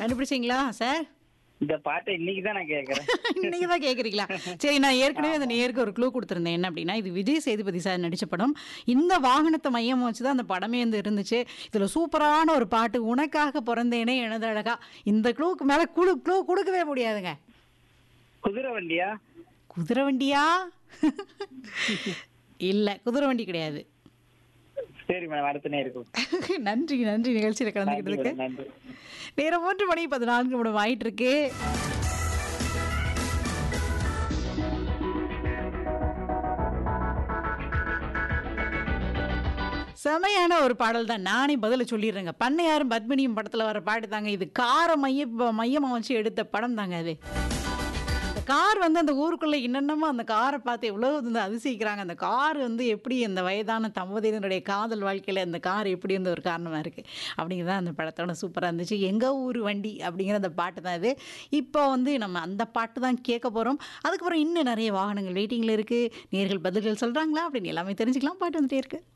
கண்டுபிடிச்சிங்களா sir இந்த பாட்டை இன்னைக்கு தான் நான் கேட்கறேன் இன்னைக்கு தான் கேட்குறீங்களா சரி நான் ஏற்கனவே அந்த நேருக்கு ஒரு க்ளூ கொடுத்துருந்தேன் என்ன அப்படின்னா இது விஜய் சேதுபதி சார் நடித்த படம் இந்த வாகனத்தை மையம் வச்சு தான் அந்த படமே வந்து இருந்துச்சு இதில் சூப்பரான ஒரு பாட்டு உனக்காக பிறந்தேனே எனது அழகா இந்த க்ளூக்கு மேலே குழு க்ளூ கொடுக்கவே முடியாதுங்க குதிரை வண்டியா குதிரை வண்டியா இல்லை குதிரை வண்டி கிடையாது சரி மேடம் அடுத்த நேரம் நன்றி நன்றி நிகழ்ச்சியில் கலந்துக்கிட்டதுக்கு நன்றி நேரம் மூன்று மணி பதினான்கு நிமிடம் ஆயிட்டு இருக்கு செமையான ஒரு பாடல் தான் நானே பதில சொல்லிடுறேங்க பண்ணையாரும் பத்மினியும் படத்துல வர பாட்டு தாங்க இது காரை மைய மையமா வச்சு எடுத்த படம் தாங்க அது அந்த கார் வந்து அந்த ஊருக்குள்ள என்னென்னமோ அந்த காரை பார்த்து எவ்வளோ வந்து அதிசயிக்கிறாங்க அந்த கார் வந்து எப்படி அந்த வயதான தம்பதியினருடைய காதல் வாழ்க்கையில் அந்த கார் எப்படி வந்து ஒரு காரணமாக இருக்குது அப்படிங்கிறது அந்த படத்தோட சூப்பராக இருந்துச்சு எங்கள் ஊர் வண்டி அப்படிங்கிற அந்த பாட்டு தான் இது இப்போ வந்து நம்ம அந்த பாட்டு தான் கேட்க போகிறோம் அதுக்கப்புறம் இன்னும் நிறைய வாகனங்கள் வெயிட்டிங்கில் இருக்குது நேர்கள் பதில்கள் சொல்கிறாங்களா அப்படின்னு எல்லாமே தெரிஞ்சுக்கலாம் பாட்டு வந்துட்டே இருக்குது